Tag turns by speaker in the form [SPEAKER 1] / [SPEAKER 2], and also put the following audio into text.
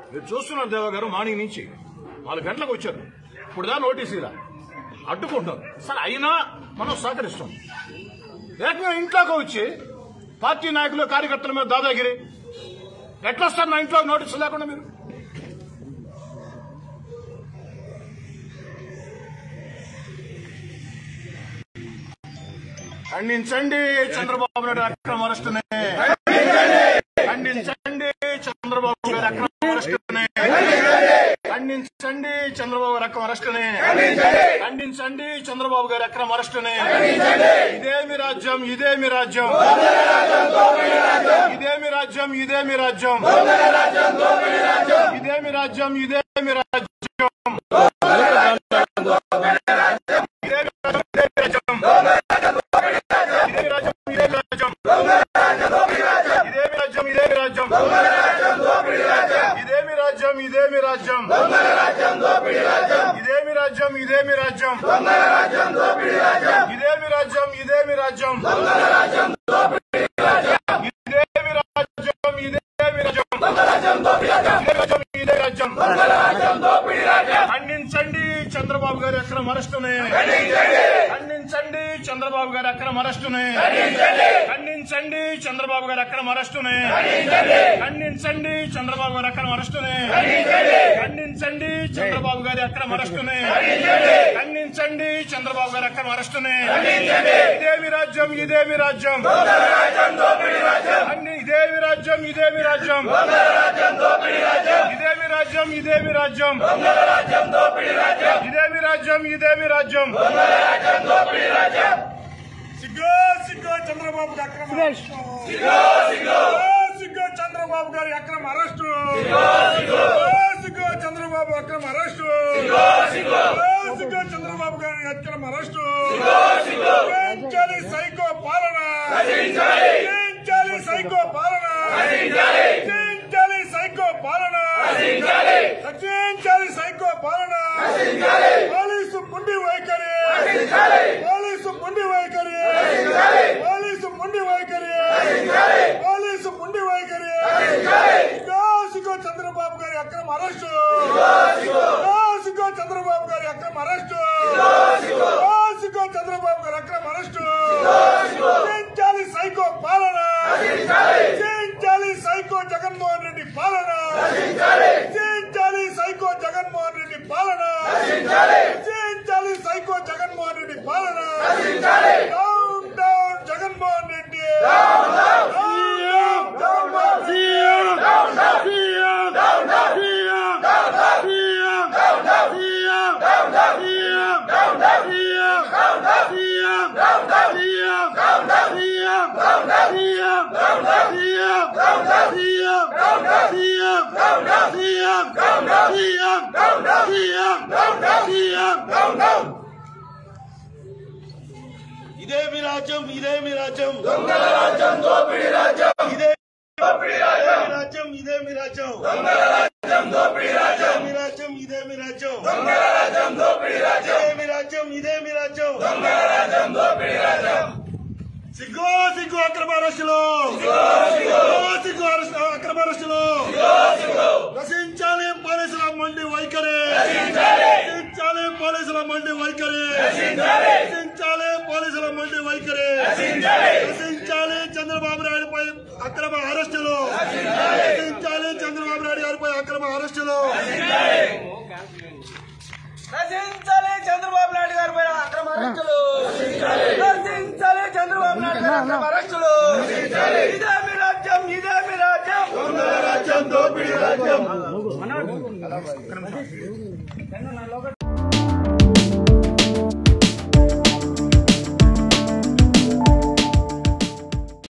[SPEAKER 1] మీరు చూస్తున్నారు దేవ గారు మార్నింగ్ నుంచి నాలుగు గంటలకు వచ్చారు ఇప్పుడు దా నోటీస్ ఇలా అడ్డుకుంటున్నారు సరే అయినా మనం సహకరిస్తాం ఏకంగా ఇంట్లోకి వచ్చి పార్టీ నాయకులు కార్యకర్తల మీద దాదాగిరి ఎట్లా వస్తారు నా ఇంట్లో నోటీసు లేకుండా మీరు ఖండించండి చంద్రబాబు నాయుడు అక్రమ అరెస్టునే ఖండించండి చంద్రబాబు గారి అక్రమ అరెస్టునే ఖండించండి చంద్రబాబు గారి అక్రమ అరెస్టునే ఖండించండి చంద్రబాబు గారి అక్రమ అరెస్టునే ఇదేమి రాజ్యం ఇదేమి రాజ్యం ఇదేమి రాజ్యం ఇదేమి రాజ్యం ఇదేమి రాజ్యం ఇదేమి రాజ్యం ఇదేమి రాజ్యం ఇదేమి రాజ్యం ఇదేమి రాజ్యం ఇదేమి రాజ్యం ఇదేమి రాజ్యం ఇదేమి రాజ్యం ఇదేమి రాజ్యం ఇదేమి రాజ్యం ఇదేమి రాజ్యం ఇదేమి రాజ్యం ఇదేమి రాజ్యం ఇదేమి రాజ్యం ఇదే రాజ్యం ఖండించండి చంద్రబాబు గారి అక్రమ అరెస్టునే ఖండించండి చంద్రబాబు గారి అక్రమ అరెస్టునే ఖండించండి చంద్రబాబు గారి అక్రమ అరెస్టునే ఖండించండి చంద్రబాబు గారి అక్రమ అరెస్టునే ఖండించండి చంద్రబాబు గారి అక్రమ అరెస్టునే ఖండించండి చంద్రబాబు గారి అక్రమ అరెస్టునే ఇదేమి రాజ్యం ఇదేమి రాజ్యం ఖండి- ఇదేమి రాజ్యం ఇదేమి రాజ్యం ఇదేమి రాజ్యం ఇదేమి రాజ్యం ఇదేమి రాజ్యం ఇదేమి రాజ్యం
[SPEAKER 2] సిగ్గో సిగ్గో చంద్రబాబు గారి అక్రమ అరెస్టు సిగ్గో సిగ్గో చంద్రబాబు గారి అక్రమ అరెస్టు సిగ్గో సిగ్గో చంద్రబాబు అక్రమ అరెస్టు సిగ్గో సిగ్గో చంద్రబాబు గారి అక్రమ అరెస్టు పెంచాలి సైకో పాలన పెంచాలి సైకో పాలన పెంచాలి సైకో పాలన రక్షించాలి సైకో పాలన పోలీసు ముండి వైఖరి పోలీసు ముండి వైఖరి పోలీసు ముండి వైఖరి పోలీసు ముండి వైఖరి సిగో చంద్రబాబు గారి అక్రమ అరెస్టు సిగో చంద్రబాబు గారి అక్రమ అరెస్టు సిగో చంద్రబాబు గారి అక్రమ అరెస్టు చేయించాలి సైకో పాలన చేయించాలి సైకో జగన్మోహన్ రెడ్డి పాలన చేయించాలి సైకో జగన్మోహన్ రెడ్డి పాలన చేయించాలి సైకో జగన్మోహన్ రెడ్డి పాలన down down Jaganmohan Reddy down down Jaganmohan Reddy
[SPEAKER 3] ఇదేమి రాజ్యం ఇదేమి రాజ్యం దొంగల రాజ్యం దోపిడి రాజ్యం ఇదే రాజ్యం ఇదేమి రాజ్యం దొంగల రాజ్యం దోపిడి రాజ్యం ఇదేమి రాజ్యం ఇదేమి రాజ్యం దొంగల రాజ్యం దోపిడి రాజ్యం ఇదేమి రాజ్యం ఇదేమి రాజ్యం దొంగల రాజ్యం దోపిడి రాజ్యం సిగ్గు సిగ్గు అక్రమ అరెస్టులు సిగ్గు సిగ్గు అరెస్టు అక్రమ అరెస్టులు రచించాలి పోలీసుల మండి వైఖరి రచించాలి పోలీసుల మండి వైఖరి రచించాలి పోలీసుల మండి వైఖరి రచించాలి చంద్రబాబు నాయుడుపై అక్రమ అరెస్టులు రచించాలి చంద్రబాబు నాయుడు గారిపై అక్రమ అరెస్టులు
[SPEAKER 4] రచించాలి చంద్రబాబు నాయుడు గారి పైన అక్రమ అరెస్టులు రచించాలి చంద్రబాబు నాయుడు గారి అక్రమ అరెస్టులు ఇదేమి రాజ్యం ఇదేమి రాజ్యం
[SPEAKER 3] రాజ్యం దోపిడీ రాజ్యం